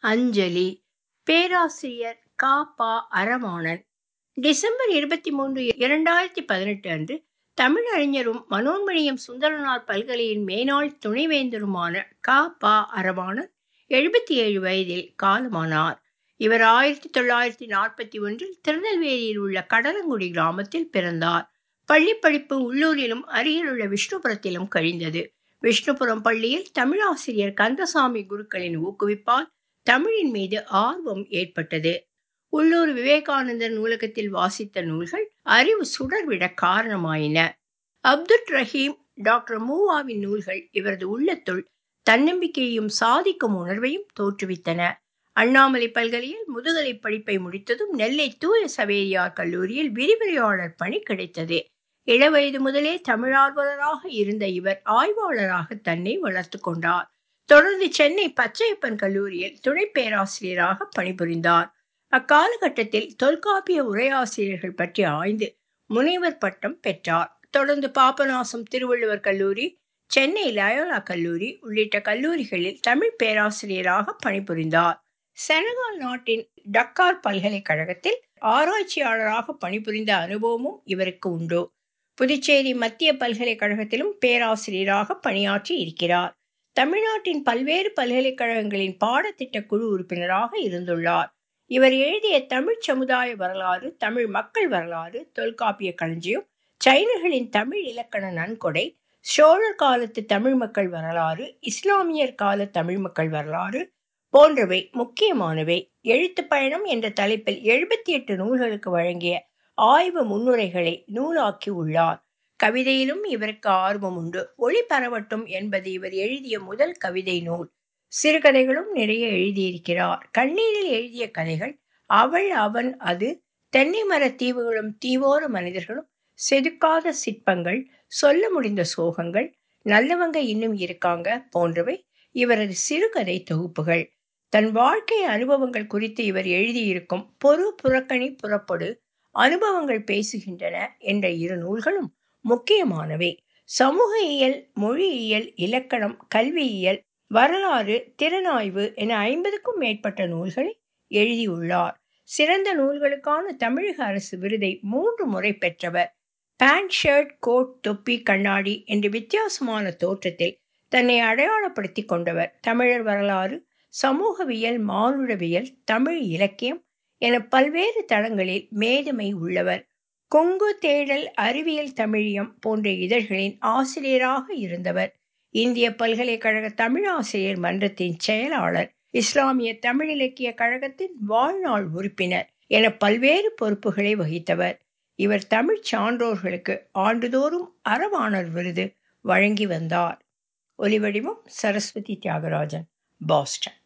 அஞ்சலி பேராசிரியர் கா பா அரவாணன் டிசம்பர் இருபத்தி மூன்று இரண்டாயிரத்தி பதினெட்டு அன்று தமிழ் அறிஞரும் மனோன்மணியம் சுந்தரனார் பல்கலையின் மேனாள் துணைவேந்தருமான கா பா அரவாணன் எழுபத்தி ஏழு வயதில் காலமானார் இவர் ஆயிரத்தி தொள்ளாயிரத்தி நாற்பத்தி ஒன்றில் திருநெல்வேலியில் உள்ள கடலங்குடி கிராமத்தில் பிறந்தார் பள்ளி படிப்பு உள்ளூரிலும் அருகிலுள்ள விஷ்ணுபுரத்திலும் கழிந்தது விஷ்ணுபுரம் பள்ளியில் தமிழாசிரியர் கந்தசாமி குருக்களின் ஊக்குவிப்பால் தமிழின் மீது ஆர்வம் ஏற்பட்டது உள்ளூர் விவேகானந்தர் நூலகத்தில் வாசித்த நூல்கள் அறிவு சுடர்விட காரணமாயின அப்துல் ரஹீம் டாக்டர் மூவாவின் நூல்கள் இவரது உள்ளத்துள் தன்னம்பிக்கையையும் சாதிக்கும் உணர்வையும் தோற்றுவித்தன அண்ணாமலை பல்கலையில் முதுகலை படிப்பை முடித்ததும் நெல்லை தூய சவேரியார் கல்லூரியில் விரிவுரையாளர் பணி கிடைத்தது இளவயது முதலே தமிழார்வலராக இருந்த இவர் ஆய்வாளராக தன்னை வளர்த்து கொண்டார் தொடர்ந்து சென்னை பச்சையப்பன் கல்லூரியில் துணை பேராசிரியராக பணிபுரிந்தார் அக்காலகட்டத்தில் தொல்காப்பிய உரையாசிரியர்கள் பற்றி ஆய்ந்து முனைவர் பட்டம் பெற்றார் தொடர்ந்து பாபநாசம் திருவள்ளுவர் கல்லூரி சென்னை லயோலா கல்லூரி உள்ளிட்ட கல்லூரிகளில் தமிழ் பேராசிரியராக பணிபுரிந்தார் செனகால் நாட்டின் டக்கார் பல்கலைக்கழகத்தில் ஆராய்ச்சியாளராக பணிபுரிந்த அனுபவமும் இவருக்கு உண்டு புதுச்சேரி மத்திய பல்கலைக்கழகத்திலும் பேராசிரியராக பணியாற்றி இருக்கிறார் தமிழ்நாட்டின் பல்வேறு பல்கலைக்கழகங்களின் பாடத்திட்ட குழு உறுப்பினராக இருந்துள்ளார் இவர் எழுதிய தமிழ் சமுதாய வரலாறு தமிழ் மக்கள் வரலாறு தொல்காப்பிய களஞ்சியம் சைனர்களின் தமிழ் இலக்கண நன்கொடை சோழர் காலத்து தமிழ் மக்கள் வரலாறு இஸ்லாமியர் கால தமிழ் மக்கள் வரலாறு போன்றவை முக்கியமானவை எழுத்து பயணம் என்ற தலைப்பில் எழுபத்தி எட்டு நூல்களுக்கு வழங்கிய ஆய்வு முன்னுரைகளை நூலாக்கி உள்ளார் கவிதையிலும் இவருக்கு ஆர்வம் உண்டு ஒளி பரவட்டும் என்பது இவர் எழுதிய முதல் கவிதை நூல் சிறுகதைகளும் நிறைய எழுதியிருக்கிறார் கண்ணீரில் எழுதிய கதைகள் அவள் அவன் அது தென்னை மர தீவுகளும் தீவோர மனிதர்களும் செதுக்காத சிற்பங்கள் சொல்ல முடிந்த சோகங்கள் நல்லவங்க இன்னும் இருக்காங்க போன்றவை இவரது சிறுகதை தொகுப்புகள் தன் வாழ்க்கை அனுபவங்கள் குறித்து இவர் எழுதியிருக்கும் பொறு புறக்கணி புறப்படு அனுபவங்கள் பேசுகின்றன என்ற இரு நூல்களும் முக்கியமானவை சமூக இயல் மொழியியல் இலக்கணம் கல்வியியல் வரலாறு திறனாய்வு என ஐம்பதுக்கும் மேற்பட்ட நூல்களை எழுதியுள்ளார் சிறந்த நூல்களுக்கான தமிழக அரசு விருதை மூன்று முறை பெற்றவர் பேண்ட் ஷர்ட் கோட் தொப்பி கண்ணாடி என்ற வித்தியாசமான தோற்றத்தில் தன்னை அடையாளப்படுத்தி கொண்டவர் தமிழர் வரலாறு சமூகவியல் மானுடவியல் தமிழ் இலக்கியம் என பல்வேறு தளங்களில் மேதமை உள்ளவர் கொங்கு தேடல் அறிவியல் தமிழியம் போன்ற இதழ்களின் ஆசிரியராக இருந்தவர் இந்திய பல்கலைக்கழக தமிழாசிரியர் மன்றத்தின் செயலாளர் இஸ்லாமிய தமிழ் இலக்கிய கழகத்தின் வாழ்நாள் உறுப்பினர் என பல்வேறு பொறுப்புகளை வகித்தவர் இவர் தமிழ் சான்றோர்களுக்கு ஆண்டுதோறும் அறவாணர் விருது வழங்கி வந்தார் ஒலிவடிவம் சரஸ்வதி தியாகராஜன் பாஸ்டன்